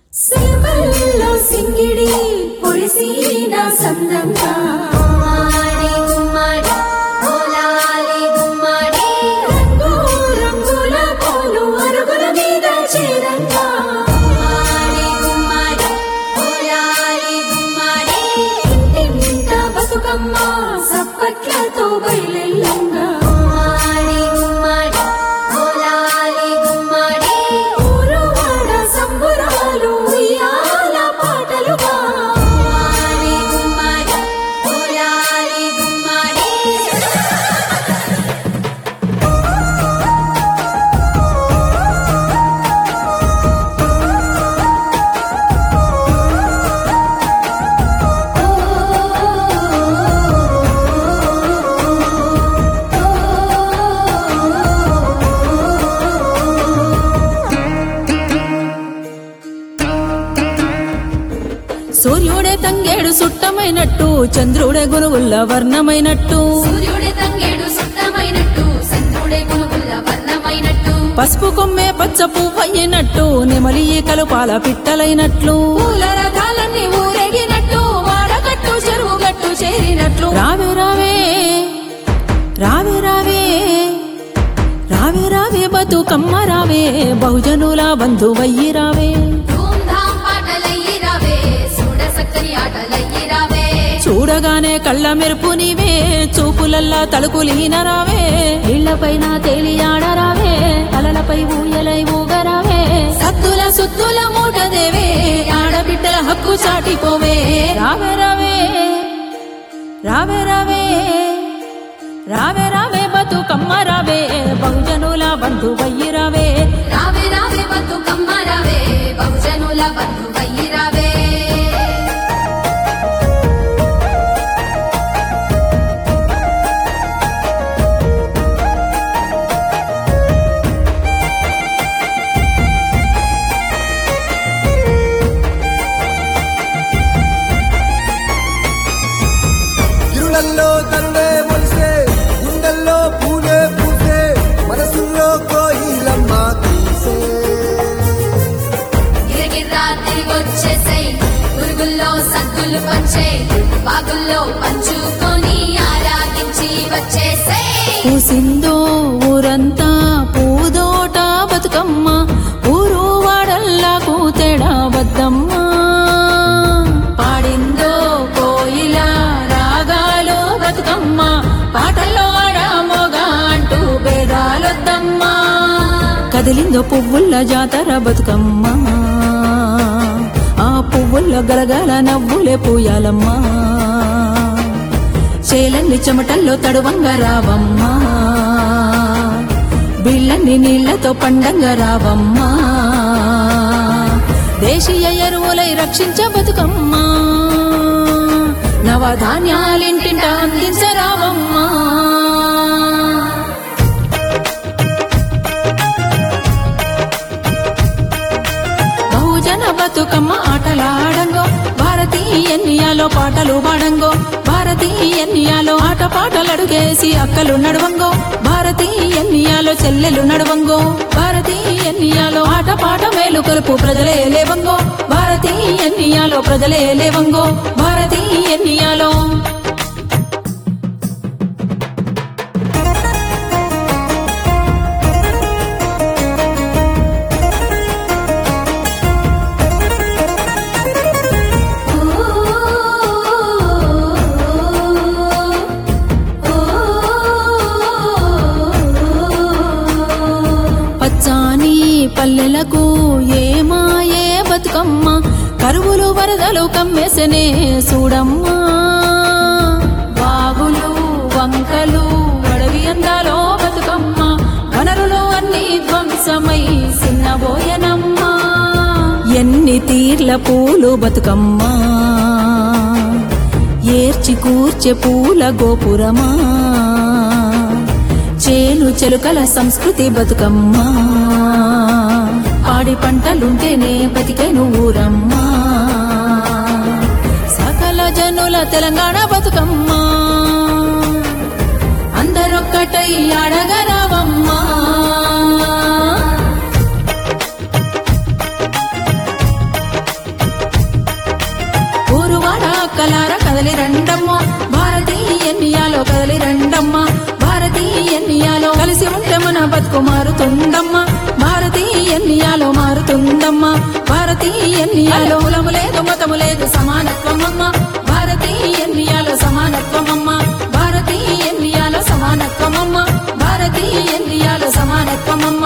సేవల్లో సింగిడి పొడిసిన సందంగా గుమ్మాడి గుమ్మాడి ఓలాలి గుమ్మాడి రంగు రంగుల పూలు అరుగుల మీద చేరంగా గుమ్మాడి గుమ్మాడి ఓలాలి గుమ్మాడి ఇంటింట బతుకమ్మ సప్పట్లతో బయలెల్లంగా గుమ్మాడి గుమ్మాడి ఓలాలి గుమ్మాడి ఊరు వాడ సంబురాలు ఉయ్యాల పాటలుగా గుమ్మాడి గుమ్మాడి ఓలాలి గుమ్మాడి సూర్యుడే తంగేడు సుట్టమైనట్టు చంద్రుడే గురువుల్ల వర్ణమైనట్టు సూర్యుడే తంగేడు సుత్తమైనట్టు చంద్రుడే గునుగుల్ల వర్ణమైనట్టు పసుపు కొమ్మే పచ్చ పువ్వయ్యినట్టు నెమలి ఈకలు పాల పిట్టలైనట్లు పూల రథాలన్నీ ఊరేగినట్టు వాడకట్టు చెరువు గట్టు చేరినట్లు రావే రావే రావే రావే రావే రావే బతుకమ్మ రావే బహుజనుల బంధువయ్యి రావే ధూమ్ధాం పాటలయ్యి రావే చూడ సక్కని ఆటలయ్యి రావే చూడగానే కళ్ళ మెరుపు నీవే చూపులల్లా తలుపులీన రావే ఇళ్లపైన తేలియాడరావే అలలపై ఊయలై ఊగరావే సత్తుల సుత్తుల మూటదేవే ఆడబిడ్డల హక్కు చాటిపోవే రావే రావే రావే రావే రావే రావే బతుకమ్మ రావే బహుజనుల బంధువయ్యి రావే రావే రావే బతుకమ్మ రావే బహుజనుల బంధువయ్యి రావే ఇరుಳల్లో తరుడే మొలిసే గుండెల్లో పూలే పూసే మనసుల్లో కోయిలమ్మ తీసే గిరగిర్రా తిరిగొచ్చేసై పురుగుల్లో సద్దులు పంచే బాగుల్లో పంచుకొని ఆరాగించి వచ్చేసై పూసిందో ఊరంతా పూదోట బతుకమ్మ ఊరు వాడల్లా కూతెడా వద్దమ్మ పాడిందో కోయిల రాగాలు బతుకమ్మ పాటల్లో ఆడామోగా అంటూ భేదాలొద్దమ్మా కదిలిందో పువ్వుల్ల జాతర బతుకమ్మ ఆ పువ్వుల్ల గలగల నవ్వులే పూయాలమ్మా చేలన్ని చెమటల్లో తడువంగా రావమ్మా బిళ్ళన్ని నీళ్లతో పండంగా రావమ్మా దేశీయ ఎరువులై రక్షించ బతుకమ్మా నవధాన్యాలింటింట అందించరావమ్మా బహుజన బతుకమ్మ ఆటలాడంగో భారతీయన్యాలో పాటలు పాడంగో భారతీయన్యాలో ఆట పాటలు అడుగేసి అక్కలు నడువంగో భారతీయన్యాలో చెల్లెలు నడువంగో భారతీయన్యాలో ఆట పాట మేలు కొలుపు ప్రజలే లేవంగో భారతీయన్యాలో ప్రజలే లేవంగో భారతీయన్యాలో పచ్చాని పల్లెలకు ఏమాయే బతుకమ్మ కరువులు వరదలు కమ్మేసనే చూడమ్మా బాగులు వంకలు అడవి అందాలో బతుకమ్మ వనరులు అన్ని ధ్వంసమై చిన్నబోయనమ్మా ఎన్ని తీర్ల పూలు బతుకమ్మ ఏర్చి కూర్చె పూల గోపురమా చేను చెలుకల సంస్కృతి బతుకమ్మా పాడి పంటలుంటేనే బతికేను ఊరమ్మా సకల జనుల తెలంగాణ బతుకమ్మా అందరొక్కటై అడగరావమ్మా అక్కలార కదలి రండమ్మ భారతీయ ఎన్నియాలో కదలి రండమ్మ భారతీయ ఎన్నియాలో కలిసి ఉంటే మన బతుకు మారుతుందమ్మ భారతీయ ఎన్నియాలో మారుతుందమ్మ భారతీయ ఎన్నియాలో కులము లేదు మతము లేదు సమానత్వం అమ్మ భారతీయ ఎన్నియాలో సమానత్వం అమ్మ భారతీయ ఎన్నియాలో సమానత్వం అమ్మ భారతీయ ఎన్నియాలో సమానత్వం అమ్మ